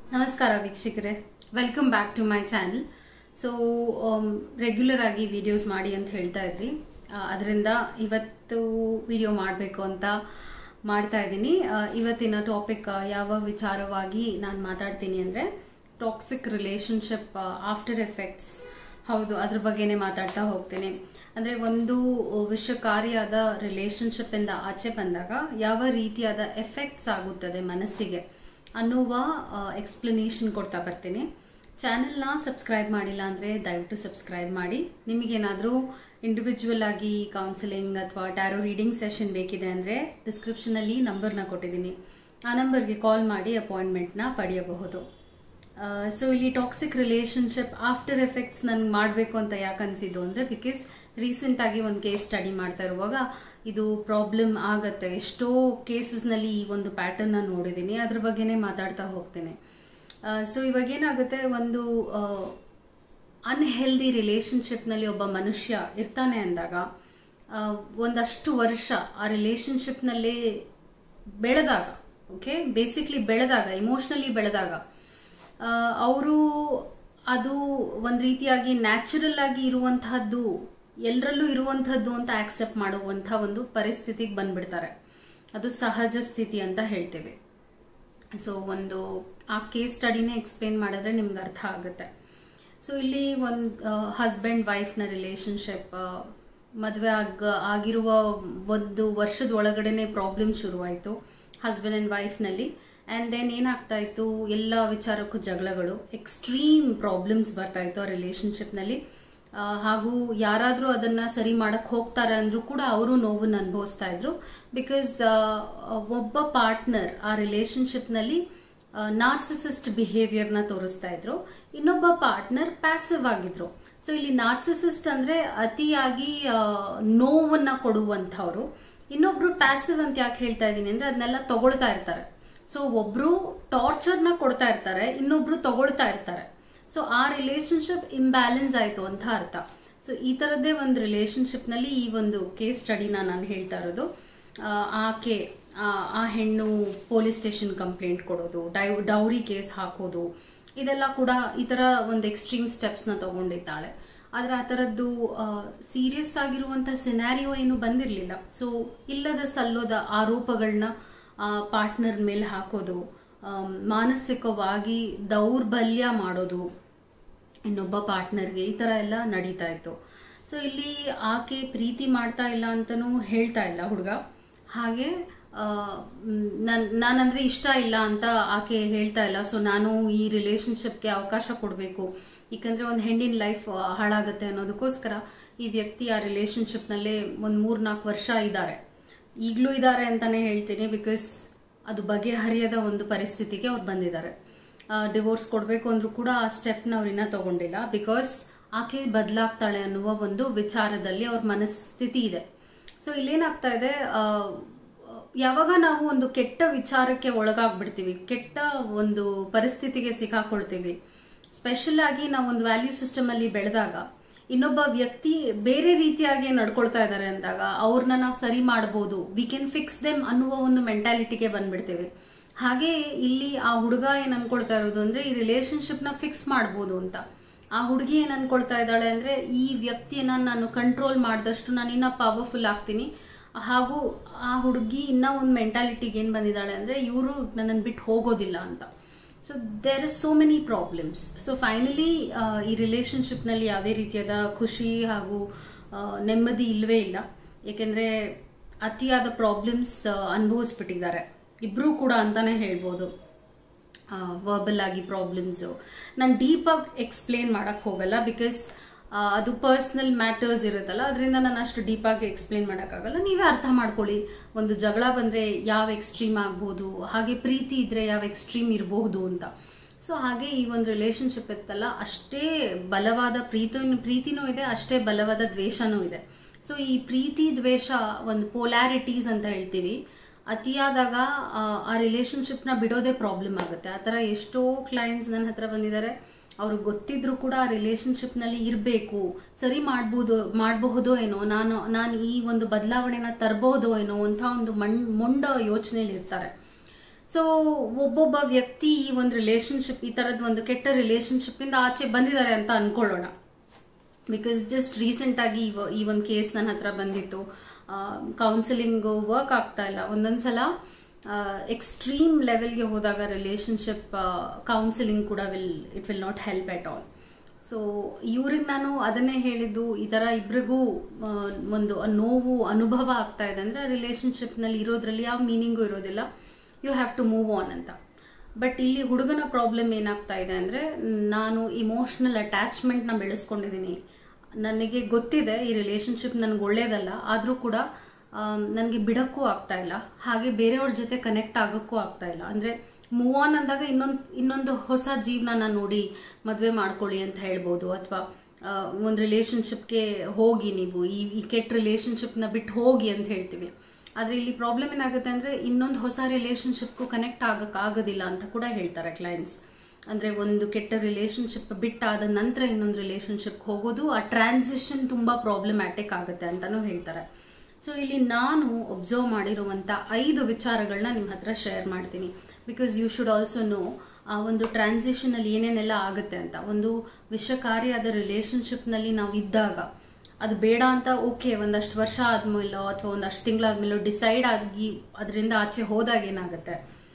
ನಮಸ್ಕಾರ ವೀಕ್ಷಕರೇ welcome back to my channel so regular ಆಗಿ ವಿಡಿಯೋಸ್ ಮಾಡಿ ಅಂತ ಹೇಳ್ತಾ ಇದ್ರಿ ಅದರಿಂದ ಇವತ್ತು ವಿಡಿಯೋ ಮಾಡಬೇಕು ಅಂತ ಮಾಡ್ತಾ ಇದ್ದೀನಿ ಆ, ಇವತ್ತಿನ ಟಾಪಿಕ್ ಯಾವ ವಿಚಾರವಾಗಿ ನಾನು ಮಾತಾಡ್ತೀನಿ ಅಂದರೆ ಟಾಕ್ಸಿಕ್ ರಿಲೇಶನ್ಶಿಪ್ ಆಫ್ಟರ್ ಎಫೆಕ್ಟ್ಸ್ ಹೌದು ಅದ್ರ ಬಗ್ಗೆನೇ ಮಾತಾಡ್ತಾ ಹೋಗ್ತೀನಿ ಅಂದರೆ ಒಂದು ವಿಷಕಾರಿಯಾದ ರಿಲೇಶನ್ಶಿಪ್ ಇಂದ ಆಚೆ ಬಂದಾಗ ಯಾವ ರೀತಿಯಾದ ಎಫೆಕ್ಟ್ಸ್ ಆಗುತ್ತದೆ ಮನಸ್ಸಿಗೆ ಅನ್ನುವ ಎಕ್ಸ್ಪ್ಲನೇಷನ್ ಕೊಡ್ತಾ ಬರ್ತೀನಿ ಚಾನೆಲ್ನ ಸಬ್ಸ್ಕ್ರೈಬ್ ಮಾಡಿಲ್ಲ ಅಂದರೆ ದಯವಿಟ್ಟು ಸಬ್ಸ್ಕ್ರೈಬ್ ಮಾಡಿ ನಿಮಗೇನಾದರೂ ಇಂಡಿವಿಜುವಲ್ ಆಗಿ ಕೌನ್ಸಿಲಿಂಗ್ ಅಥವಾ ಟ್ಯಾರೋ ರೀಡಿಂಗ್ ಸೆಷನ್ ಬೇಕಿದೆ ಅಂದರೆ ಡಿಸ್ಕ್ರಿಪ್ಷನಲ್ಲಿ ನಂಬರ್ನ ಕೊಟ್ಟಿದ್ದೀನಿ ಆ ನಂಬರ್ಗೆ ಕಾಲ್ ಮಾಡಿ ಅಪಾಯಿಂಟ್ಮೆಂಟ್ನ ಪಡೆಯಬಹುದು ಸೊ ಇಲ್ಲಿ ಟಾಕ್ಸಿಕ್ ರಿಲೇಶನ್ಶಿಪ್ ಆಫ್ಟರ್ ಎಫೆಕ್ಟ್ಸ್ ನನ್ಗೆ ಮಾಡಬೇಕು ಅಂತ ಯಾಕೆ ಅನಿಸಿದ್ದು ಅಂದರೆ ಬಿಕಾಸ್ ರೀಸೆಂಟ್ ಆಗಿ ಒಂದು ಕೇಸ್ ಸ್ಟಡಿ ಮಾಡ್ತಾ ಇರುವಾಗ ಇದು ಪ್ರಾಬ್ಲಮ್ ಆಗತ್ತೆ ಎಷ್ಟೋ ಕೇಸಸ್ನಲ್ಲಿ ಈ ಒಂದು ಪ್ಯಾಟರ್ನ ನೋಡಿದ್ದೀನಿ ಅದ್ರ ಬಗ್ಗೆನೇ ಮಾತಾಡ್ತಾ ಹೋಗ್ತೇನೆ ಸೊ ಇವಾಗ ಏನಾಗುತ್ತೆ ಒಂದು ಅನ್ಹೆಲ್ದಿ ರಿಲೇಶನ್ಶಿಪ್ನಲ್ಲಿ ಒಬ್ಬ ಮನುಷ್ಯ ಇರ್ತಾನೆ ಅಂದಾಗ ಆ, ಒಂದಷ್ಟು ವರ್ಷ ಆ ರಿಲೇಶನ್ಶಿಪ್ನಲ್ಲೇ ಬೆಳೆದಾಗ ಓಕೆ ಬೇಸಿಕ್ಲಿ ಬೆಳೆದಾಗ ಇಮೋಷ್ನಲಿ ಬೆಳೆದಾಗ ಅವರು ಅದು ಒಂದು ರೀತಿಯಾಗಿ ನ್ಯಾಚುರಲ್ ಆಗಿ ಇರುವಂತಹದ್ದು ಎಲ್ಲರಲ್ಲೂ ಇರುವಂತಹದ್ದು ಅಂತ ಆಕ್ಸೆಪ್ಟ್ ಮಾಡುವಂಥ ಒಂದು ಪರಿಸ್ಥಿತಿಗೆ ಬಂದ್ಬಿಡ್ತಾರೆ ಅದು ಸಹಜ ಸ್ಥಿತಿ ಅಂತ ಹೇಳ್ತೇವೆ ಸೊ ಒಂದು ಆ ಕೇಸ್ ಸ್ಟಡಿನೇ ಎಕ್ಸ್ಪ್ಲೇನ್ ಮಾಡಿದ್ರೆ ನಿಮ್ಗೆ ಅರ್ಥ ಆಗುತ್ತೆ ಸೊ ಇಲ್ಲಿ ಒಂದು ಹಸ್ಬೆಂಡ್ ವೈಫ್ನ ರಿಲೇಶನ್ಶಿಪ್ ಮದುವೆ ಆಗ ಆಗಿರುವ ಒಂದು ವರ್ಷದ ಒಳಗಡೆನೆ ಪ್ರಾಬ್ಲಮ್ ಶುರುವಾಯಿತು ಹಸ್ಬೆಂಡ್ ಆ್ಯಂಡ್ ವೈಫ್ನಲ್ಲಿ ಆ್ಯಂಡ್ ದೆನ್ ಏನಾಗ್ತಾ ಇತ್ತು ಎಲ್ಲ ವಿಚಾರಕ್ಕೂ ಜಗಳಗಳು ಎಕ್ಸ್ಟ್ರೀಮ್ ಪ್ರಾಬ್ಲಮ್ಸ್ ಬರ್ತಾ ಇತ್ತು ಆ ರಿಲೇಶನ್ಶಿಪ್ನಲ್ಲಿ ಹಾಗೂ ಯಾರಾದರೂ ಅದನ್ನ ಸರಿ ಮಾಡಕ್ ಹೋಗ್ತಾರೆ ಅಂದ್ರೂ ಕೂಡ ಅವರು ನೋವನ್ನು ಅನುಭವಿಸ್ತಾ ಇದ್ರು ಬಿಕಾಸ್ ಒಬ್ಬ ಪಾರ್ಟ್ನರ್ ಆ ರಿಲೇಶನ್ಶಿಪ್ನಲ್ಲಿ ನಾರ್ಸಿಸಿಸ್ಟ್ ಬಿಹೇವಿಯರ್ನ ತೋರಿಸ್ತಾ ಇದ್ರು ಇನ್ನೊಬ್ಬ ಪಾರ್ಟ್ನರ್ ಪ್ಯಾಸಿವ್ ಆಗಿದ್ರು ಸೊ ಇಲ್ಲಿ ನಾರ್ಸಿಸಿಸ್ಟ್ ಅಂದ್ರೆ ಅತಿಯಾಗಿ ಆ, ನೋವನ್ನ ಕೊಡುವಂಥವ್ರು ಇನ್ನೊಬ್ರು ಪ್ಯಾಸಿವ್ ಅಂತ ಯಾಕೆ ಹೇಳ್ತಾ ಇದ್ದೀನಿ ಅಂದ್ರೆ ಅದನ್ನೆಲ್ಲ ತಗೊಳ್ತಾ ಇರ್ತಾರೆ ಸೊ ಒಬ್ರು ಟಾರ್ಚರ್ನ ಕೊಡ್ತಾ ಇರ್ತಾರೆ ಇನ್ನೊಬ್ರು ತಗೊಳ್ತಾ ಇರ್ತಾರೆ ಸೊ ಆ ರಿಲೇಶನ್ಶಿಪ್ ಇಂಬ್ಯಾಲೆನ್ಸ್ ಆಯ್ತು ಅಂತ ಅರ್ಥ ಸೊ ಈ ತರದ್ದೇ ಒಂದು ರಿಲೇಶನ್ಶಿಪ್ ನಲ್ಲಿ ಈ ಒಂದು ಕೇಸ್ ಸ್ಟಡಿನ ನಾನು ಹೇಳ್ತಾ ಇರೋದು ಆ, ಆಕೆ ಆ- ಆ ಹೆಣ್ಣು ಪೊಲೀಸ್ ಸ್ಟೇಷನ್ ಕಂಪ್ಲೇಂಟ್ ಕೊಡೋದು ಡೈ ಡೌರಿ ಕೇಸ್ ಹಾಕೋದು ಇದೆಲ್ಲ ಕೂಡ ಈ ತರ ಒಂದು ಎಕ್ಸ್ಟ್ರೀಮ್ ಸ್ಟೆಪ್ಸ್ನ ತಗೊಂಡಿದ್ದಾಳೆ ಆದ್ರೆ ಆ ಥರದ್ದು ಸೀರಿಯಸ್ ಆಗಿರುವಂತ ಸಿನಾರಿಯೋ ಏನು ಬಂದಿರಲಿಲ್ಲ ಸೊ ಇಲ್ಲದ ಸಲ್ಲೋದ ಆರೋಪಗಳನ್ನ ಪಾರ್ಟ್ನರ್ ಮೇಲೆ ಹಾಕೋದು ಆಮ್, ಮಾನಸಿಕವಾಗಿ ದೌರ್ಬಲ್ಯ ಮಾಡೋದು ಇನ್ನೊಬ್ಬ ಪಾರ್ಟ್ನರ್ಗೆ ಈ ತರ ಎಲ್ಲ ನಡೀತಾ ಇತ್ತು ಸೊ ಇಲ್ಲಿ ಆಕೆ ಪ್ರೀತಿ ಮಾಡ್ತಾ ಇಲ್ಲ ಅಂತನೂ ಹೇಳ್ತಾ ಇಲ್ಲ ಹುಡುಗ ಹಾಗೆ ಆ, ಮ್, ನನ್ ನಾನಂದ್ರೆ ಇಷ್ಟ ಇಲ್ಲ ಅಂತ ಆಕೆ ಹೇಳ್ತಾ ಇಲ್ಲ ಸೊ ನಾನು ಈ ರಿಲೇಶನ್ಶಿಪ್ಗೆ ಅವಕಾಶ ಕೊಡಬೇಕು ಯಾಕಂದ್ರೆ ಒಂದು ಹೆಣ್ಣಿನ ಲೈಫ್ ಹಾಳಾಗುತ್ತೆ ಅನ್ನೋದಕ್ಕೋಸ್ಕರ ಈ ವ್ಯಕ್ತಿ ಆ ರಿಲೇಶನ್ಶಿಪ್ನಲ್ಲೇ ಒಂದು ಮೂರ್ನಾಲ್ಕು ವರ್ಷ ಇದ್ದಾರೆ ಈಗಲೂ ಇದ್ದಾರೆ ಅಂತಾನೆ ಹೇಳ್ತೀನಿ ಬಿಕಾಸ್ ಅದು ಬಗೆಹರಿಯದ ಒಂದು ಪರಿಸ್ಥಿತಿಗೆ ಅವ್ರು ಬಂದಿದ್ದಾರೆ ಡಿವೋರ್ಸ್ ಕೊಡಬೇಕು ಅಂದ್ರೂ ಕೂಡ ಆ ಸ್ಟೆಪ್ನ ಅವ್ರಿನ್ನ ತಗೊಂಡಿಲ್ಲ ಬಿಕಾಸ್ ಆಕೆ ಬದಲಾಗ್ತಾಳೆ ಅನ್ನುವ ಒಂದು ವಿಚಾರದಲ್ಲಿ ಅವ್ರ ಮನಸ್ಥಿತಿ ಇದೆ ಸೊ ಇಲ್ಲೇನಾಗ್ತಾ ಇದೆ ಆ, ಯಾವಾಗ ನಾವು ಒಂದು ಕೆಟ್ಟ ವಿಚಾರಕ್ಕೆ ಒಳಗಾಗ್ಬಿಡ್ತೀವಿ ಕೆಟ್ಟ ಒಂದು ಪರಿಸ್ಥಿತಿಗೆ ಸಿಕ್ಕಾಕೊಳ್ತೀವಿ ಸ್ಪೆಷಲ್ ಆಗಿ ನಾವು ಒಂದು ವ್ಯಾಲ್ಯೂ ಸಿಸ್ಟಮ್ ಅಲ್ಲಿ ಬೆಳೆದಾಗ ಇನ್ನೊಬ್ಬ ವ್ಯಕ್ತಿ ಬೇರೆ ರೀತಿಯಾಗಿ ನಡ್ಕೊಳ್ತಾ ಇದ್ದಾರೆ ಅಂದಾಗ ಅವ್ರನ್ನ ನಾವು ಸರಿ ಮಾಡ್ಬೋದು ವಿ ಕ್ಯಾನ್ ಫಿಕ್ಸ್ ದೆಮ್ ಅನ್ನುವ ಒಂದು ಮೆಂಟಾಲಿಟಿಗೆ ಬಂದ್ಬಿಡ್ತೇವೆ ಹಾಗೆ ಇಲ್ಲಿ ಆ ಹುಡುಗ ಏನ್ ಅನ್ಕೊಳ್ತಾ ಇರೋದು ಅಂದ್ರೆ ಈ ರಿಲೇಶನ್ಶಿಪ್ ನ ಫಿಕ್ಸ್ ಮಾಡ್ಬೋದು ಅಂತ ಆ ಹುಡುಗಿ ಏನ್ ಅನ್ಕೊಳ್ತಾ ಇದ್ದಾಳೆ ಅಂದ್ರೆ ಈ ವ್ಯಕ್ತಿಯನ್ನ ನಾನು ಕಂಟ್ರೋಲ್ ಮಾಡಿದಷ್ಟು ನಾನು ಇನ್ನ ಪವರ್ಫುಲ್ ಆಗ್ತೀನಿ ಹಾಗೂ ಆ ಹುಡುಗಿ ಇನ್ನ ಒಂದು ಮೆಂಟಾಲಿಟಿಗೆ ಏನ್ ಬಂದಿದ್ದಾಳೆ ಅಂದ್ರೆ ಇವರು ನನ್ನನ್ನು ಬಿಟ್ಟು ಹೋಗೋದಿಲ್ಲ ಅಂತ so there is so many problems so finally ಈ ರಿಲೇಶನ್ಶಿಪ್ನಲ್ಲಿ ಯಾವುದೇ ರೀತಿಯಾದ ಖುಷಿ ಹಾಗೂ ಆ, ನೆಮ್ಮದಿ ಇಲ್ಲವೇ ಇಲ್ಲ ಏಕೆಂದ್ರೆ ಅತಿಯಾದ ಪ್ರಾಬ್ಲಮ್ಸ್ ಅನುಭವಿಸ್ಬಿಟ್ಟಿದ್ದಾರೆ ಇಬ್ರು ಕೂಡ ಅಂತಾನೆ ಹೇಳ್ಬೋದು ವರ್ಬಲ್ ಆಗಿ ಪ್ರಾಬ್ಲಮ್ಸು ನಾನು ಡೀಪಾಗಿ ಎಕ್ಸ್ಪ್ಲೇನ್ ಮಾಡಕ್ ಹೋಗಲ್ಲ ಬಿಕಾಸ್ ಅದು ಪರ್ಸ್ನಲ್ ಮ್ಯಾಟರ್ಸ್ ಇರುತ್ತಲ್ಲ ಅದರಿಂದ ನಾನು ಅಷ್ಟು ಡೀಪಾಗಿ ಎಕ್ಸ್ಪ್ಲೇನ್ ಮಾಡೋಕ್ಕಾಗಲ್ಲ ನೀವೇ ಅರ್ಥ ಮಾಡ್ಕೊಳ್ಳಿ ಒಂದು ಜಗಳ ಬಂದರೆ ಯಾವ ಎಕ್ಸ್ಟ್ರೀಮ್ ಆಗ್ಬೋದು ಹಾಗೆ ಪ್ರೀತಿ ಇದ್ರೆ ಯಾವ ಎಕ್ಸ್ಟ್ರೀಮ್ ಇರಬಹುದು ಅಂತ ಸೊ ಹಾಗೆ ಈ ಒಂದು ರಿಲೇಶನ್ಶಿಪ್ ಇತ್ತಲ್ಲ ಅಷ್ಟೇ ಬಲವಾದ ಪ್ರೀತಿ ಪ್ರೀತಿನೂ ಇದೆ ಅಷ್ಟೇ ಬಲವಾದ ದ್ವೇಷನೂ ಇದೆ ಸೊ ಈ ಪ್ರೀತಿ ದ್ವೇಷ ಒಂದು ಪೋಲ್ಯಾರಿಟೀಸ್ ಅಂತ ಹೇಳ್ತೀವಿ ಅತಿಯಾದಾಗ ಆ, ಆ ರಿಲೇಶನ್ಶಿಪ್ನ ಬಿಡೋದೇ ಪ್ರಾಬ್ಲಮ್ ಆಗುತ್ತೆ ಆ ಥರ ಎಷ್ಟೋ ಕ್ಲೈಂಟ್ಸ್ ನನ್ನ ಹತ್ರ ಬಂದಿದ್ದಾರೆ ಅವ್ರಿಗೆ ಗೊತ್ತಿದ್ರು ಕೂಡ ಆ ರಿಲೇಶನ್ಶಿಪ್ನಲ್ಲಿ ಇರಬೇಕು ಸರಿ ಮಾಡ್ಬೋದು ಮಾಡಬಹುದೋ ಏನೋ ನಾನು ನಾನು ಈ ಒಂದು ಬದಲಾವಣೆನ ತರಬಹುದೋ ಏನೋ ಅಂತ ಒಂದು ಮಣ್ ಮೊಂಡ ಯೋಚನೆಯಲ್ಲಿ ಇರ್ತಾರೆ ಸೊ ಒಬ್ಬೊಬ್ಬ ವ್ಯಕ್ತಿ ಈ ಒಂದು ರಿಲೇಶನ್ಶಿಪ್ ಈ ತರದ ಒಂದು ಕೆಟ್ಟ ರಿಲೇಶನ್ಶಿಪ್ ಇಂದ ಆಚೆ ಬಂದಿದ್ದಾರೆ ಅಂತ ಅನ್ಕೊಳ್ಳೋಣ ಬಿಕಾಸ್ ಜಸ್ಟ್ ರೀಸೆಂಟ್ ಆಗಿ ಇವ- ಈ ಒಂದು ಕೇಸ್ ನನ್ನ ಹತ್ರ ಬಂದಿತ್ತು ಕೌನ್ಸಿಲಿಂಗ್ ವರ್ಕ್ ಆಗ್ತಾ ಇಲ್ಲ ಒಂದೊಂದ್ಸಲ ಎಕ್ಸ್ಟ್ರೀಮ್ ಲೆವೆಲ್ಗೆ ಹೋದಾಗ ರಿಲೇಶನ್ಶಿಪ್ ಕೌನ್ಸಿಲಿಂಗ್ ಕೂಡ will it will not help at all so ಇವ್ರಿಗೆ ನಾನು ಅದನ್ನೇ ಹೇಳಿದ್ದು ಈ ತರ ಇಬ್ರಿಗೂ ಆ, ಒಂದು ನೋವು ಅನುಭವ ಆಗ್ತಾ ಇದೆ ಅಂದ್ರೆ ರಿಲೇಶನ್ಶಿಪ್ ನಲ್ಲಿ ಇರೋದ್ರಲ್ಲಿ ಯಾವ ಮೀನಿಂಗು ಇರೋದಿಲ್ಲ you have to move on ಅಂತ ಬಟ್ ಇಲ್ಲಿ ಹುಡುಗನ ಪ್ರಾಬ್ಲಮ್ ಏನಾಗ್ತಾ ಇದೆ ಅಂದ್ರೆ ನಾನು ಇಮೋಷನಲ್ ಅಟ್ಯಾಚ್ಮೆಂಟ್ನ ಬೆಳೆಸ್ಕೊಂಡಿದ್ದೀನಿ ನನಗೆ ಗೊತ್ತಿದೆ ಈ ರಿಲೇಶನ್ಶಿಪ್ ನನಗೆ ಒಳ್ಳೇದಲ್ಲ ಆದರೂ ಕೂಡ ನನಗೆ ಬಿಡಕ್ಕೂ ಆಗ್ತಾ ಇಲ್ಲ ಹಾಗೆ ಬೇರೆಯವ್ರ ಜೊತೆ ಕನೆಕ್ಟ್ ಆಗೋಕ್ಕೂ ಆಗ್ತಾ ಇಲ್ಲ ಅಂದ್ರೆ ಮೂವ್ ಆನ್ ಅಂದಾಗ ಇನ್ನೊಂದು ಇನ್ನೊಂದು ಹೊಸ ಜೀವನನ ನೋಡಿ ಮದುವೆ ಮಾಡ್ಕೊಳ್ಳಿ ಅಂತ ಹೇಳ್ಬೋದು ಅಥವಾ ಒಂದು ರಿಲೇಶನ್ಶಿಪ್ಗೆ ಹೋಗಿ ನೀವು ಈ ಈ ಕೆಟ್ಟ ರಿಲೇಶನ್ಶಿಪ್ನ ಬಿಟ್ಟು ಹೋಗಿ ಅಂತ ಹೇಳ್ತೀವಿ ಆದ್ರೆ ಇಲ್ಲಿ ಪ್ರಾಬ್ಲಮ್ ಏನಾಗುತ್ತೆ ಅಂದ್ರೆ ಇನ್ನೊಂದು ಹೊಸ ರಿಲೇಶನ್ಶಿಪ್ಗೂ ಕನೆಕ್ಟ್ ಆಗಕ್ ಆಗೋದಿಲ್ಲ ಅಂತ ಕೂಡ ಹೇಳ್ತಾರೆ ಕ್ಲೈಂಟ್ಸ್ ಅಂದ್ರೆ ಒಂದು ಕೆಟ್ಟ ರಿಲೇಶನ್ಶಿಪ್ ಬಿಟ್ಟಾದ ನಂತರ ಇನ್ನೊಂದು ರಿಲೇಶನ್ಶಿಪ್ ಹೋಗೋದು ಆ ಟ್ರಾನ್ಸಿಷನ್ ತುಂಬಾ ಪ್ರಾಬ್ಲಮ್ಯಾಟಿಕ್ ಆಗುತ್ತೆ ಅಂತಾನೂ ಹೇಳ್ತಾರೆ ಸೊ ಇಲ್ಲಿ ನಾನು ಒಬ್ಸರ್ವ್ ಮಾಡಿರುವಂತ ಐದು ವಿಚಾರಗಳನ್ನ ನಿಮ್ಮ ಹತ್ರ ಶೇರ್ ಮಾಡ್ತೀನಿ because you should also know ಆ ಒಂದು ಟ್ರಾನ್ಸಿಷನ್ ಅಲ್ಲಿ ಏನೇನೆಲ್ಲ ಆಗುತ್ತೆ ಅಂತ ಒಂದು ವಿಷಕಾರಿಯಾದ ರಿಲೇಶನ್ಶಿಪ್ ನಲ್ಲಿ ನಾವು ಇದ್ದಾಗ ಅದು ಬೇಡ ಅಂತ ಓಕೆ ಒಂದಷ್ಟು ವರ್ಷ ಆದ್ಮೇಲೋ ಅಥವಾ ಒಂದಷ್ಟು ತಿಂಗಳಾದ್ಮೇಲೋ ಡಿಸೈಡ್ ಆಗಿ ಅದರಿಂದ ಆಚೆ ಹೋದಾಗ ಏನಾಗುತ್ತೆ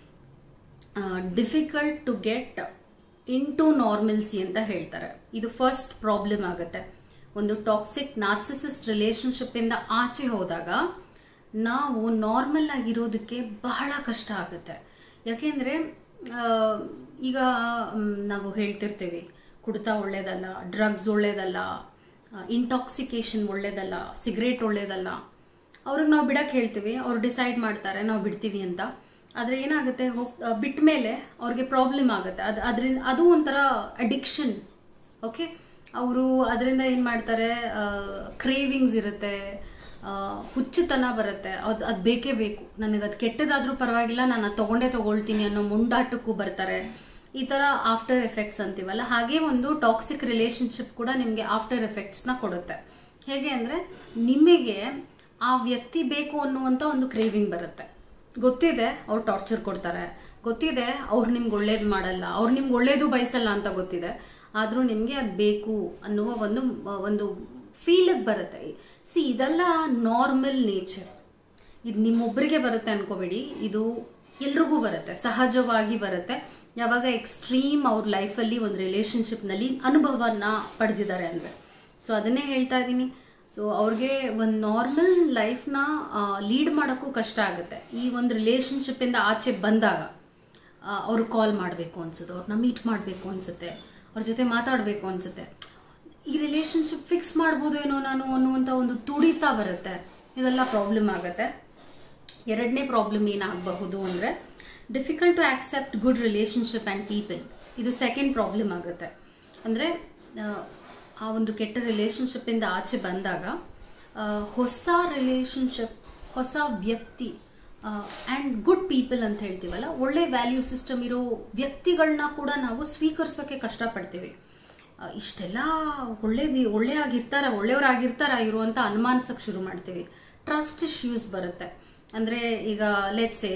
difficult to get into normalcy ಅಂತ ಹೇಳ್ತಾರೆ ಇದು ಫಸ್ಟ್ ಪ್ರಾಬ್ಲಮ್ ಆಗುತ್ತೆ ಒಂದು ಟಾಕ್ಸಿಕ್ ನಾರ್ಸಿಸಿಸ್ಟ್ ರಿಲೇಶನ್ಶಿಪ್ ಇಂದ ಆಚೆ ಹೋದಾಗ ನಾವು ನಾರ್ಮಲ್ ಆಗಿರೋದಕ್ಕೆ ಬಹಳ ಕಷ್ಟ ಆಗುತ್ತೆ ಯಾಕೆಂದ್ರೆ ಆ, ಈಗ ಮ್, ನಾವು ಹೇಳ್ತಿರ್ತೀವಿ ಕುಡಿತ ಒಳ್ಳೇದಲ್ಲ ಡ್ರಗ್ಸ್ ಒಳ್ಳೇದಲ್ಲ ಇಂಟಾಕ್ಸಿಕೇಶನ್ ಒಳ್ಳೇದಲ್ಲ ಸಿಗರೇಟ್ ಒಳ್ಳೇದಲ್ಲ ಅವ್ರಿಗೆ ನಾವು ಬಿಡಕ್ಕೆ ಹೇಳ್ತೀವಿ ಅವ್ರು ಡಿಸೈಡ್ ಮಾಡ್ತಾರೆ ನಾವು ಬಿಡ್ತೀವಿ ಅಂತ ಆದ್ರೆ ಏನಾಗುತ್ತೆ ಹೋಗ್ ಬಿಟ್ಟ ಮೇಲೆ ಅವ್ರಿಗೆ ಪ್ರಾಬ್ಲಮ್ ಆಗುತ್ತೆ ಅದು ಅದರಿಂದ ಅದು ಒಂಥರ ಅಡಿಕ್ಷನ್ ಓಕೆ ಅವರು ಅದರಿಂದ ಏನು ಮಾಡ್ತಾರೆ ಕ್ರೇವಿಂಗ್ಸ್ ಇರುತ್ತೆ ಆ, ಹುಚ್ಚುತನ ಬರುತ್ತೆ ಅದು ಅದು ಬೇಕೇ ಬೇಕು ನನಗೆ ಅದು ಕೆಟ್ಟದಾದ್ರೂ ಪರವಾಗಿಲ್ಲ ನಾನು ಅದು ತಗೊಂಡೇ ತಗೊಳ್ತೀನಿ ಅನ್ನೋ ಮುಂದಾಟಕ್ಕೂ ಬರ್ತಾರೆ ಈ ತರ ಆಫ್ಟರ್ ಎಫೆಕ್ಟ್ಸ್ ಅಂತೀವಲ್ಲ ಹಾಗೆ ಒಂದು ಟಾಕ್ಸಿಕ್ ರಿಲೇಶನ್ಶಿಪ್ ಕೂಡ ನಿಮಗೆ ಆಫ್ಟರ್ ಎಫೆಕ್ಟ್ಸ್ನ ಕೊಡುತ್ತೆ ಹೇಗೆ ಅಂದ್ರೆ ನಿಮಗೆ ಆ ವ್ಯಕ್ತಿ ಬೇಕು ಅನ್ನುವಂತ ಒಂದು ಕ್ರೇವಿಂಗ್ ಬರುತ್ತೆ ಗೊತ್ತಿದೆ ಅವ್ರು ಟಾರ್ಚರ್ ಕೊಡ್ತಾರೆ ಗೊತ್ತಿದೆ ಅವ್ರು ನಿಮ್ಗೆ ಒಳ್ಳೇದು ಮಾಡಲ್ಲ ಅವ್ರು ನಿಮ್ಗೆ ಒಳ್ಳೇದು ಬಯಸಲ್ಲ ಅಂತ ಗೊತ್ತಿದೆ ಆದ್ರೂ ನಿಮ್ಗೆ ಅದು ಬೇಕು ಅನ್ನುವ ಒಂದು ಒಂದು ಫೀಲಿಗೆ ಬರುತ್ತೆ ಸಿ ಇದೆಲ್ಲ ನಾರ್ಮಲ್ ನೇಚರ್ ಇದು ನಿಮ್ಮೊಬ್ಬರಿಗೆ ಬರುತ್ತೆ ಅನ್ಕೋಬೇಡಿ ಇದು ಎಲ್ರಿಗೂ ಬರುತ್ತೆ ಸಹಜವಾಗಿ ಬರುತ್ತೆ ಯಾವಾಗ ಎಕ್ಸ್ಟ್ರೀಮ್ ಅವ್ರ ಲೈಫಲ್ಲಿ ಒಂದು ರಿಲೇಶನ್ಶಿಪ್ನಲ್ಲಿ ಅನುಭವನ ಪಡೆದಿದ್ದಾರೆ ಅಂದರೆ ಸೊ ಅದನ್ನೇ ಹೇಳ್ತಾ ಇದ್ದೀನಿ ಸೊ ಅವ್ರಿಗೆ ಒಂದು ನಾರ್ಮಲ್ ಲೈಫ್ನ ಲೀಡ್ ಮಾಡೋಕ್ಕೂ ಕಷ್ಟ ಆಗುತ್ತೆ ಈ ಒಂದು ರಿಲೇಶನ್ಶಿಪ್ಪಿಂದ ಆಚೆ ಬಂದಾಗ ಅವರು ಕಾಲ್ ಮಾಡಬೇಕು ಅನ್ಸುತ್ತೆ ಅವ್ರನ್ನ ಮೀಟ್ ಮಾಡಬೇಕು ಅನ್ಸುತ್ತೆ ಅವ್ರ ಜೊತೆ ಮಾತಾಡಬೇಕು ಅನ್ಸುತ್ತೆ ಈ ರಿಲೇಶನ್ಶಿಪ್ ಫಿಕ್ಸ್ ಮಾಡ್ಬೋದು ಏನೋ ನಾನು ಅನ್ನುವಂಥ ಒಂದು ತುಡಿತ ಬರುತ್ತೆ ಇದೆಲ್ಲ ಪ್ರಾಬ್ಲಮ್ ಆಗುತ್ತೆ ಎರಡನೇ ಪ್ರಾಬ್ಲಮ್ ಏನಾಗಬಹುದು ಅಂದರೆ difficult to accept good relationship and people ಇದು ಸೆಕೆಂಡ್ ಪ್ರಾಬ್ಲಮ್ ಆಗುತ್ತೆ ಅಂದರೆ ಆ ಒಂದು ಕೆಟ್ಟ ರಿಲೇಶನ್ಶಿಪ್ಪಿಂದ ಆಚೆ ಬಂದಾಗ ಆ, ಹೊಸ ರಿಲೇಶನ್ಶಿಪ್ ಹೊಸ ವ್ಯಕ್ತಿ ಆ್ಯಂಡ್ ಗುಡ್ ಪೀಪಲ್ ಅಂತ ಹೇಳ್ತೀವಲ್ಲ ಒಳ್ಳೆ ವ್ಯಾಲ್ಯೂ ಸಿಸ್ಟಮ್ ಇರೋ ವ್ಯಕ್ತಿಗಳನ್ನ ಕೂಡ ನಾವು ಸ್ವೀಕರಿಸೋಕ್ಕೆ ಕಷ್ಟಪಡ್ತೀವಿ ಆ, ಇಷ್ಟೆಲ್ಲ ಒಳ್ಳೇದಿ ಒಳ್ಳೆ ಆಗಿರ್ತಾರ ಒಳ್ಳೆಯವರಾಗಿರ್ತಾರ ಇರುವಂತ ಅನುಮಾನಿಸಕ್ ಶುರು ಮಾಡ್ತೀವಿ ಟ್ರಸ್ಟ್ ಇಶ್ಯೂಸ್ ಬರುತ್ತೆ ಅಂದ್ರೆ ಈಗ ಲೆಟ್ಸೆ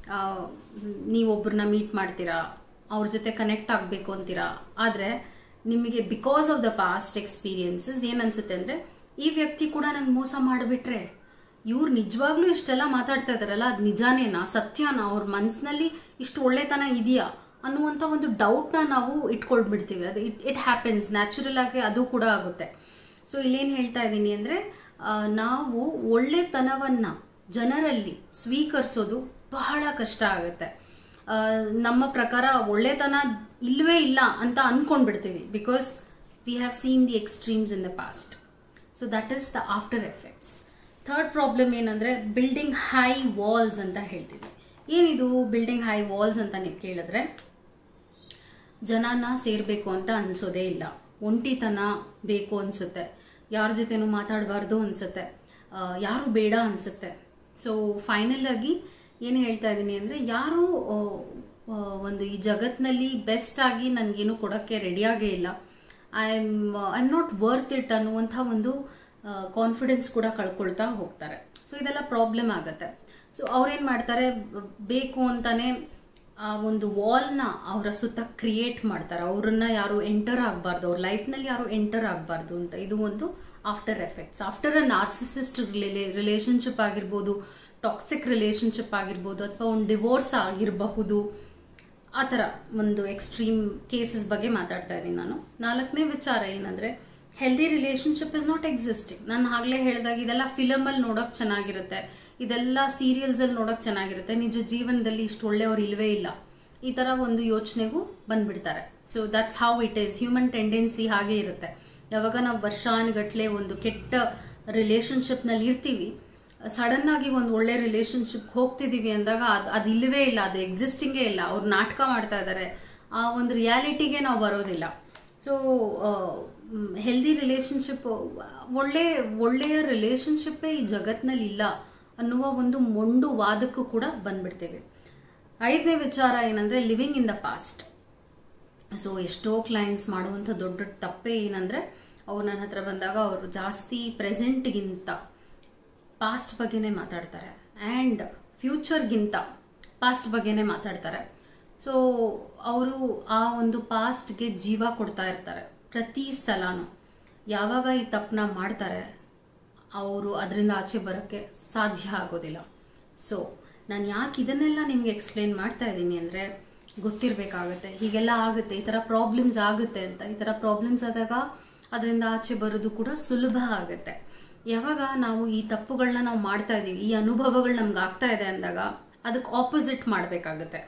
ನೀವೊಬ್ಬರನ್ನ ಮೀಟ್ ಮಾಡ್ತೀರಾ ಅವ್ರ ಜೊತೆ ಕನೆಕ್ಟ್ ಆಗಬೇಕು ಅಂತೀರಾ ಆದ್ರೆ ನಿಮಗೆ because of the past experiences ಏನ್ ಅನ್ಸುತ್ತೆ ಅಂದ್ರೆ ಈ ವ್ಯಕ್ತಿ ಕೂಡ ನಂಗೆ ಮೋಸ ಮಾಡಿಬಿಟ್ರೆ ಇವ್ರು ನಿಜವಾಗ್ಲೂ ಇಷ್ಟೆಲ್ಲ ಮಾತಾಡ್ತಾ ಇದಾರಲ್ಲ ಅದು ನಿಜಾನೇನಾ ಸತ್ಯನಾ ಅವ್ರ ಮನ್ಸಿನಲ್ಲಿ ಇಷ್ಟು ಒಳ್ಳೆತನ ಇದೆಯಾ ಅನ್ನುವಂಥ ಒಂದು ಡೌಟ್ನ ನಾವು ಇಟ್ಕೊಳ್ಬಿಡ್ತೀವಿ ಅದು ಇಟ್ ಇಟ್ ಹ್ಯಾಪನ್ಸ್ ನ್ಯಾಚುರಲ್ ಆಗಿ ಅದು ಕೂಡ ಆಗುತ್ತೆ ಸೊ ಇಲ್ಲೇನು ಹೇಳ್ತಾ ಇದ್ದೀನಿ ಅಂದರೆ ನಾವು ಒಳ್ಳೆತನವನ್ನ ಜನರಲ್ಲಿ ಸ್ವೀಕರಿಸೋದು ಬಹಳ ಕಷ್ಟ ಆಗುತ್ತೆ ಆ, ನಮ್ಮ ಪ್ರಕಾರ ಒಳ್ಳೆತನ ಇಲ್ವೇ ಇಲ್ಲ ಅಂತ ಅನ್ಕೊಂಡ್ಬಿಡ್ತೀವಿ because we have seen the extremes in the past so that is the after effects third problem ಏನಂದ್ರೆ ಬಿಲ್ಡಿಂಗ್ ಹೈ ವಾಲ್ಸ್ ಅಂತ ಹೇಳ್ತೀವಿ ಏನಿದು ಬಿಲ್ಡಿಂಗ್ ಹೈ ವಾಲ್ಸ್ ಅಂತ ನೀವು ಕೇಳಿದ್ರೆ ಜನನ ಸೇರ್ಬೇಕು ಅಂತ ಅನ್ಸೋದೇ ಇಲ್ಲ ಒಂಟಿತನ ಬೇಕು ಅನ್ಸುತ್ತೆ ಯಾರ ಜೊತೆನೂ ಮಾತಾಡಬಾರ್ದು ಅನ್ಸುತ್ತೆ ಆ, ಯಾರು ಬೇಡ ಅನ್ಸುತ್ತೆ ಸೊ ಫೈನಲ್ ಆಗಿ ಏನು ಹೇಳ್ತಾ ಇದ್ದೀನಿ ಅಂದರೆ ಯಾರು ಆ, ಆ, ಒಂದು ಈ ಜಗತ್ನಲ್ಲಿ ಬೆಸ್ಟ್ ಆಗಿ ನನಗೇನು ಕೊಡೋಕ್ಕೆ ರೆಡಿಯಾಗೇ ಇಲ್ಲ I am I am not worth it ಅನ್ನುವಂಥ ಒಂದು ಕಾನ್ಫಿಡೆನ್ಸ್ ಕೂಡ ಕಳ್ಕೊಳ್ತಾ ಹೋಗ್ತಾರೆ ಸೊ ಇದೆಲ್ಲ ಪ್ರಾಬ್ಲಮ್ ಆಗುತ್ತೆ ಸೊ ಅವ್ರೇನು ಮಾಡ್ತಾರೆ ಬ- ಬೇಕು ಅಂತಾನೆ ಆ ಒಂದು ವಾಲ್ನ ಅವರ ಸುತ್ತ ಕ್ರಿಯೇಟ್ ಮಾಡ್ತಾರೆ ಅವ್ರನ್ನ ಯಾರು ಎಂಟರ್ ಆಗಬಾರ್ದು ಅವ್ರ ಲೈಫ್ನಲ್ಲಿ ಯಾರು ಎಂಟರ್ ಆಗಬಾರ್ದು ಅಂತ ಇದು ಒಂದು after effects after a narcissist relationship ಆಗಿರ್ಬೋದು ಟಾಕ್ಸಿಕ್ ರಿಲೇಶನ್ಶಿಪ್ ಆಗಿರ್ಬೋದು ಅಥವಾ ಒಂದು ಡಿವೋರ್ಸ್ ಆಗಿರಬಹುದು ಆ ಥರ ಒಂದು ಎಕ್ಸ್ಟ್ರೀಮ್ ಕೇಸಸ್ ಬಗ್ಗೆ ಮಾತಾಡ್ತಾ ಇದ್ದೀನಿ ನಾನು ನಾಲ್ಕನೇ ವಿಚಾರ ಏನಂದ್ರೆ healthy relationship is not existing ನಾನು ಆಗ್ಲೇ ಹೇಳಿದಾಗ ಇದೆಲ್ಲ ಫಿಲಮಲ್ಲಿ ನೋಡೋಕೆ ಚೆನ್ನಾಗಿರುತ್ತೆ ಇದೆಲ್ಲ ಸೀರಿಯಲ್ಸ್ ಅಲ್ಲಿ ನೋಡೋಕೆ ಚೆನ್ನಾಗಿರುತ್ತೆ ನಿಜ ಜೀವನದಲ್ಲಿ ಇಷ್ಟು ಒಳ್ಳೆಯವ್ರು ಇಲ್ವೇ ಇಲ್ಲ ಈ ತರ ಒಂದು ಯೋಚನೆಗೂ ಬಂದ್ಬಿಡ್ತಾರೆ so that's how it is human tendency ಹಾಗೆ ಇರುತ್ತೆ ಯಾವಾಗ ನಾವು ವರ್ಷಾನುಗಟ್ಲೆ ಒಂದು ಕೆಟ್ಟ ರಿಲೇಶನ್ಶಿಪ್ ನಲ್ಲಿ ಇರ್ತೀವಿ ಸಡನ್ ಆಗಿ ಒಂದು ಒಳ್ಳೆ ರಿಲೇಶನ್ಶಿಪ್ ಹೋಗ್ತಿದೀವಿ ಅಂದಾಗ ಅದು ಅದು ಇಲ್ಲವೇ ಇಲ್ಲ ಅದು ಎಕ್ಸಿಸ್ಟಿಂಗೇ ಇಲ್ಲ ಅವ್ರು ನಾಟಕ ಮಾಡ್ತಾ ಇದ್ದಾರೆ ಆ ಒಂದು ರಿಯಾಲಿಟಿಗೆ ನಾವು ಬರೋದಿಲ್ಲ ಸೊ ಹೆಲ್ದಿ ರಿಲೇಶನ್ಶಿಪ್ ಒಳ್ಳೆ ಒಳ್ಳೆಯ ರಿಲೇಶನ್ಶಿಪ್ಪೇ ಈ ಜಗತ್ನಲ್ಲಿ ಇಲ್ಲ ಅನ್ನುವ ಒಂದು ಮೊಂಡು ವಾದಕ್ಕೂ ಕೂಡ ಬಂದ್ಬಿಡ್ತೇವೆ ಐದನೇ ವಿಚಾರ ಏನಂದ್ರೆ living in the past so ಎಷ್ಟೋ ಕ್ಲೈಂಟ್ಸ್ ಮಾಡುವಂಥ ದೊಡ್ಡ ತಪ್ಪೇ ಏನಂದ್ರೆ ಅವ್ರು ನನ್ನ ಹತ್ರ ಬಂದಾಗ ಅವರು ಜಾಸ್ತಿ ಪ್ರೆಸೆಂಟ್ಗಿಂತ ಪಾಸ್ಟ್ ಬಗ್ಗೆನೇ ಮಾತಾಡ್ತಾರೆ ಆ್ಯಂಡ್ ಫ್ಯೂಚರ್ಗಿಂತ ಪಾಸ್ಟ್ ಬಗ್ಗೆನೇ ಮಾತಾಡ್ತಾರೆ ಸೊ ಅವರು ಆ ಒಂದು ಪಾಸ್ಟ್ಗೆ ಜೀವ ಕೊಡ್ತಾ ಇರ್ತಾರೆ ಪ್ರತಿ ಸಲನೂ ಯಾವಾಗ ಈ ತಪ್ಪನ್ನ ಮಾಡ್ತಾರೆ ಅವರು ಅದರಿಂದ ಆಚೆ ಬರೋಕ್ಕೆ ಸಾಧ್ಯ ಆಗೋದಿಲ್ಲ ಸೊ ನಾನು ಯಾಕೆ ಇದನ್ನೆಲ್ಲ ನಿಮ್ಗೆ ಎಕ್ಸ್ಪ್ಲೇನ್ ಮಾಡ್ತಾ ಇದ್ದೀನಿ ಅಂದರೆ ಗೊತ್ತಿರಬೇಕಾಗತ್ತೆ ಹೀಗೆಲ್ಲ ಆಗುತ್ತೆ ಈ ಥರ ಪ್ರಾಬ್ಲಮ್ಸ್ ಆಗುತ್ತೆ ಅಂತ ಈ ಥರ ಪ್ರಾಬ್ಲಮ್ಸ್ ಆದಾಗ ಅದರಿಂದ ಆಚೆ ಬರೋದು ಕೂಡ ಸುಲಭ ಆಗುತ್ತೆ ಯಾವಾಗ ನಾವು ಈ ತಪ್ಪುಗಳನ್ನ ನಾವು ಮಾಡ್ತಾ ಇದ್ದೀವಿ ಈ ಅನುಭವಗಳು ನಮ್ಗೆ ಆಗ್ತಾ ಇದೆ ಅಂದಾಗ ಅದಕ್ಕೆ ಆಪೋಸಿಟ್ ಮಾಡಬೇಕಾಗತ್ತೆ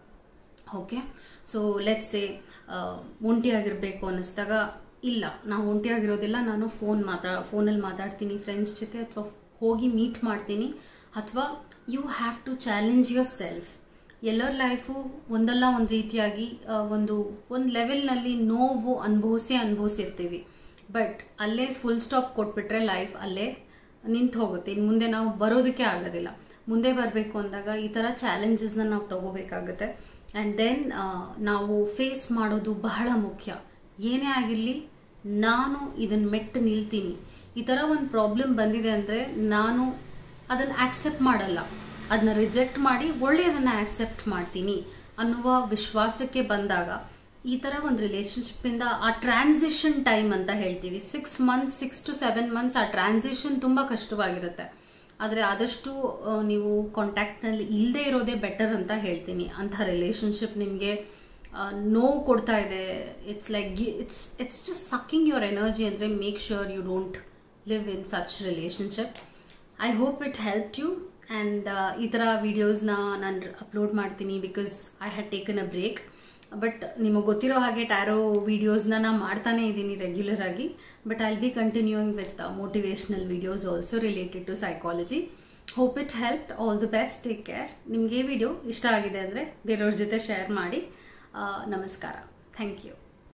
ಓಕೆ ಸೊ ಲೆಟ್ಸ್ ಎ ಒಂಟಿಯಾಗಿರಬೇಕು ಅನ್ನಿಸ್ದಾಗ ಇಲ್ಲ ನಾವು ಒಂಟಿಯಾಗಿರೋದಿಲ್ಲ ನಾನು ಫೋನ್ ಮಾತಾ ಫೋನಲ್ಲಿ ಮಾತಾಡ್ತೀನಿ ಫ್ರೆಂಡ್ಸ್ ಜೊತೆ ಅಥವಾ ಹೋಗಿ ಮೀಟ್ ಮಾಡ್ತೀನಿ ಅಥವಾ you have to challenge yourself ಎಲ್ಲರ ಲೈಫು ಒಂದಲ್ಲ ಒಂದು ರೀತಿಯಾಗಿ ಆ, ಒಂದು ಒಂದು ಲೆವೆಲ್ನಲ್ಲಿ ನೋವು ಅನುಭವಿಸಿ ಅನುಭವಿಸಿರ್ತೀವಿ ಬಟ್ ಅಲ್ಲೇ ಫುಲ್ ಸ್ಟಾಪ್ ಕೊಟ್ಬಿಟ್ರೆ ಲೈಫ್ ಅಲ್ಲೇ ನಿಂತು ಹೋಗುತ್ತೆ ಇನ್ನು ಮುಂದೆ ನಾವು ಬರೋದಕ್ಕೆ ಆಗೋದಿಲ್ಲ ಮುಂದೆ ಬರಬೇಕು ಅಂದಾಗ ಈ ಥರ ಚಾಲೆಂಜಸ್ನ ನಾವು ತಗೋಬೇಕಾಗುತ್ತೆ ಆ್ಯಂಡ್ ದೆನ್ ನಾವು ಫೇಸ್ ಮಾಡೋದು ಬಹಳ ಮುಖ್ಯ ಏನೇ ಆಗಿರಲಿ ನಾನು ಇದನ್ನ ಮೆಟ್ಟು ನಿಲ್ತೀನಿ ಈ ಥರ ಒಂದು ಪ್ರಾಬ್ಲಮ್ ಬಂದಿದೆ ಅಂದರೆ ನಾನು ಅದನ್ನು ಆಕ್ಸೆಪ್ಟ್ ಮಾಡಲ್ಲ ಅದನ್ನ ರಿಜೆಕ್ಟ್ ಮಾಡಿ ಒಳ್ಳೆಯದನ್ನ ಆಕ್ಸೆಪ್ಟ್ ಮಾಡ್ತೀನಿ ಅನ್ನುವ ವಿಶ್ವಾಸಕ್ಕೆ ಬಂದಾಗ ಈ ತರ ಒಂದು ರಿಲೇಶನ್ಶಿಪ್ ಇಂದ ಆ ಟ್ರಾನ್ಸಿಷನ್ ಟೈಮ್ ಅಂತ ಹೇಳ್ತೀವಿ six months six to seven months ಆ ಟ್ರಾನ್ಸಿಷನ್ ತುಂಬಾ ಕಷ್ಟವಾಗಿರುತ್ತೆ ಆದರೆ ಆದಷ್ಟು ಆ, ನೀವು ಕಾಂಟ್ಯಾಕ್ಟ್ನಲ್ಲಿ ಇಲ್ಲದೆ ಇರೋದೇ ಬೆಟರ್ ಅಂತ ಹೇಳ್ತೀನಿ ಅಂಥ ರಿಲೇಶನ್ಶಿಪ್ ನಿಮಗೆ ನೋವು ಕೊಡ್ತಾ ಇದೆ it's like it's it's just sucking your energy ಅಂದರೆ make sure you don't live in such relationship I hope it help you and ಈ ಥರ ವೀಡಿಯೋಸ್ನ ನಾನು ಅಪ್ಲೋಡ್ ಮಾಡ್ತೀನಿ because I had taken a break but ನಿಮಗೆ ಗೊತ್ತಿರೋ ಹಾಗೆ ಟ್ಯಾರೋ ವೀಡಿಯೋಸ್ನ ನಾನು ಮಾಡ್ತಾನೆ ಇದ್ದೀನಿ ರೆಗ್ಯುಲರ್ ಆಗಿ but I'll be continuing with motivational videos also related to psychology hope it help all the best take care ನಿಮಗೆ ವಿಡಿಯೋ ಇಷ್ಟ ಆಗಿದೆ ಅಂದರೆ ಬೇರೆಯವ್ರ ಜೊತೆ ಶೇರ್ ಮಾಡಿ ಆ, ನಮಸ್ಕಾರ ಥ್ಯಾಂಕ್ ಯು